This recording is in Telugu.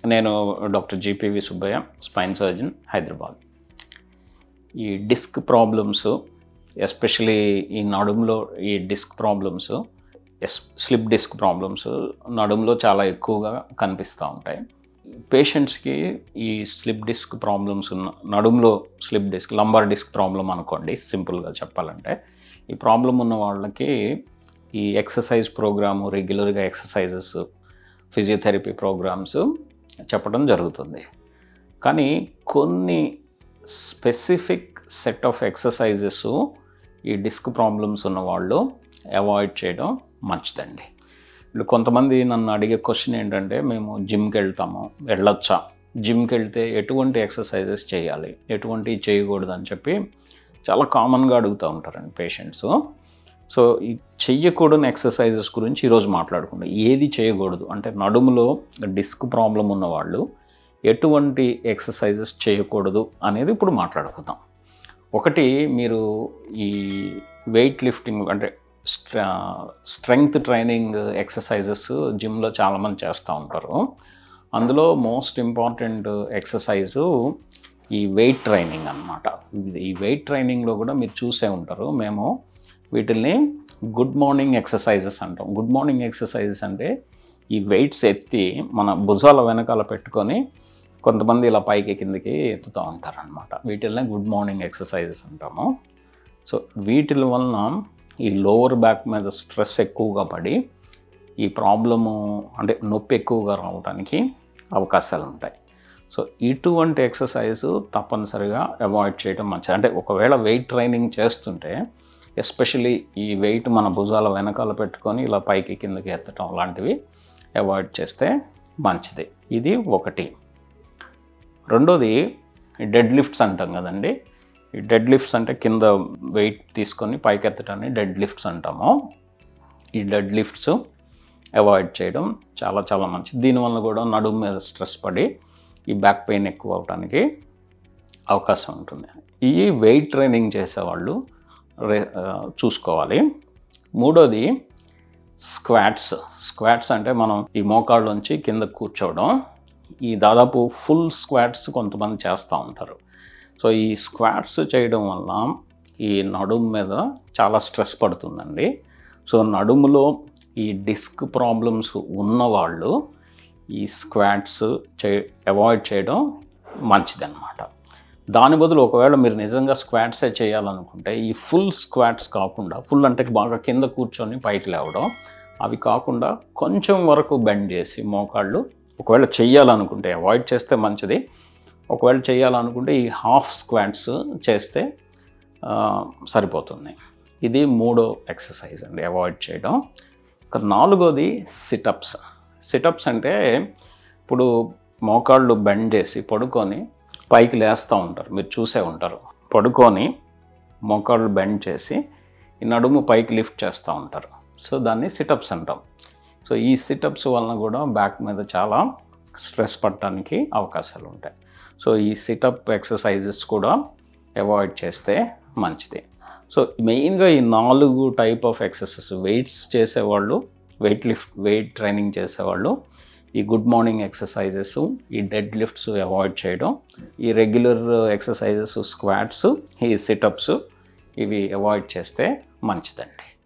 నేను doctor GPV Subbaiah spine surgeon Hyderabad ఈ డిస్క్ ప్రాబ్లమ్స్ ఎస్పెషలీ ఈ నడుములో ఈ disc problems S slip disc problems నడుములో చాలా ఎక్కువగా కనిపిస్తూ ఉంటాయి పేషెంట్స్కి ఈ స్లిప్ డిస్క్ ప్రాబ్లమ్స్ ఉన్న నడుములో slip disc lumbar disc problem అనుకోండి సింపుల్గా చెప్పాలంటే ఈ ప్రాబ్లం ఉన్న వాళ్ళకి ఈ ఎక్సర్సైజ్ ప్రోగ్రాము రెగ్యులర్గా ఎక్సర్సైజెస్ ఫిజియోథెరపీ ప్రోగ్రామ్స్ చెప్పడం జరుగుతుంది కానీ కొన్ని స్పెసిఫిక్ సెట్ ఆఫ్ ఎక్సర్సైజెస్ ఈ డిస్క్ ప్రాబ్లమ్స్ ఉన్న వాళ్ళు అవాయిడ్ చేయడం మంచిదండి ఇప్పుడు కొంతమంది నన్ను అడిగే క్వశ్చన్ ఏంటంటే మేము జిమ్కి వెళ్తాము వెళ్ళొచ్చా జిమ్కి వెళ్తే ఎటువంటి ఎక్సర్సైజెస్ చేయాలి ఎటువంటి చేయకూడదు అని చెప్పి చాలా కామన్గా అడుగుతూ ఉంటారండి పేషెంట్స్ సో ఈ చెయ్యకూడని ఎక్సర్సైజెస్ గురించి ఈరోజు మాట్లాడుకుందాం ఏది చేయకూడదు అంటే నడుములో డిస్క్ ప్రాబ్లం ఉన్నవాళ్ళు ఎటువంటి ఎక్సర్సైజెస్ చేయకూడదు అనేది ఇప్పుడు మాట్లాడుకుందాం ఒకటి మీరు ఈ వెయిట్ లిఫ్టింగ్ అంటే స్ట్ర స్ట్రెంగ్త్ ట్రైనింగ్ ఎక్సర్సైజెస్ జిమ్లో చాలామంది చేస్తూ ఉంటారు అందులో మోస్ట్ ఇంపార్టెంట్ ఎక్సర్సైజు ఈ వెయిట్ ట్రైనింగ్ అనమాట ఈ వెయిట్ ట్రైనింగ్లో కూడా మీరు చూసే ఉంటారు మేము వీటిల్ని గుడ్ మార్నింగ్ ఎక్సర్సైజెస్ అంటాం గుడ్ మార్నింగ్ ఎక్సర్సైజెస్ అంటే ఈ వెయిట్స్ ఎత్తి మన భుజాల వెనకాల పెట్టుకొని కొంతమంది ఇలా పైకి కిందకి ఎత్తుతూ ఉంటారనమాట వీటిల్ని గుడ్ మార్నింగ్ ఎక్సర్సైజెస్ అంటాము సో వీటి వలన ఈ లోవర్ బ్యాక్ మీద స్ట్రెస్ ఎక్కువగా పడి ఈ ప్రాబ్లము అంటే నొప్పి ఎక్కువగా రావడానికి అవకాశాలు ఉంటాయి సో ఇటువంటి ఎక్సర్సైజ్ తప్పనిసరిగా అవాయిడ్ చేయడం మంచిది అంటే ఒకవేళ వెయిట్ ట్రైనింగ్ చేస్తుంటే ఎస్పెషలీ ఈ వెయిట్ మన భుజాల వెనకాల పెట్టుకొని ఇలా పైకి కిందకి ఎత్తడం లాంటివి అవాయిడ్ చేస్తే మంచిది ఇది ఒకటి రెండోది డెడ్ లిఫ్ట్స్ అంటాం కదండి ఈ డెడ్ లిఫ్ట్స్ అంటే కింద వెయిట్ తీసుకొని పైకి ఎత్తడాన్ని డెడ్ లిఫ్ట్స్ అంటాము ఈ డెడ్ లిఫ్ట్స్ అవాయిడ్ చేయడం చాలా చాలా మంచిది దీనివల్ల కూడా నడుము మీద స్ట్రెస్ పడి ఈ బ్యాక్ పెయిన్ ఎక్కువ అవడానికి అవకాశం ఉంటుంది ఈ వెయిట్ ట్రైనింగ్ చేసేవాళ్ళు రే చూసుకోవాలి మూడోది స్క్వాట్స్ స్క్వాట్స్ అంటే మనం ఈ మోకాళ్ళలోంచి కింద కూర్చోవడం ఈ దాదాపు ఫుల్ స్క్వాట్స్ కొంతమంది చేస్తూ ఉంటారు సో ఈ స్క్వాట్స్ చేయడం వల్ల ఈ నడుము మీద చాలా స్ట్రెస్ పడుతుందండి సో నడుములో ఈ డిస్క్ ప్రాబ్లమ్స్ ఉన్నవాళ్ళు ఈ స్క్వాట్స్ చే అవాయిడ్ చేయడం మంచిదన్నమాట దాని బదులు ఒకవేళ మీరు నిజంగా స్క్వాట్సే చేయాలనుకుంటే ఈ ఫుల్ స్క్వాట్స్ కాకుండా ఫుల్ అంటే బాగా కింద కూర్చొని పైకి లేవడం అవి కాకుండా కొంచెం వరకు బెండ్ చేసి మోకాళ్ళు ఒకవేళ చెయ్యాలనుకుంటే అవాయిడ్ చేస్తే మంచిది ఒకవేళ చేయాలనుకుంటే ఈ హాఫ్ స్క్వాట్స్ చేస్తే సరిపోతుంది ఇది మూడో ఎక్సర్సైజ్ అండి అవాయిడ్ చేయడం ఇక నాలుగోది సిటప్స్ సిటప్స్ అంటే ఇప్పుడు మోకాళ్ళు బెండ్ చేసి పడుకొని పైకి లేస్తూ ఉంటారు మీరు చూసే ఉంటారు పడుకొని మోకాళ్ళు బెండ్ చేసి ఈ నడుము పైకి లిఫ్ట్ చేస్తూ ఉంటారు సో దాన్ని సిటప్స్ అంటాం సో ఈ సిటప్స్ వలన కూడా బ్యాక్ మీద చాలా స్ట్రెస్ పడటానికి అవకాశాలు ఉంటాయి సో ఈ సిటప్ ఎక్సర్సైజెస్ కూడా అవాయిడ్ చేస్తే మంచిది సో మెయిన్గా ఈ నాలుగు టైప్ ఆఫ్ ఎక్సర్సైజెస్ వెయిట్స్ చేసేవాళ్ళు వెయిట్ లిఫ్ట్ వెయిట్ ట్రైనింగ్ చేసేవాళ్ళు ఈ గుడ్ మార్నింగ్ ఎక్సర్సైజెస్ ఈ డెడ్ లిఫ్ట్స్ అవాయిడ్ చేయడం ఈ రెగ్యులర్ ఎక్సర్సైజెస్ స్క్వాట్స్ ఈ సిటప్స్ ఇవి అవాయిడ్ చేస్తే మంచిదండి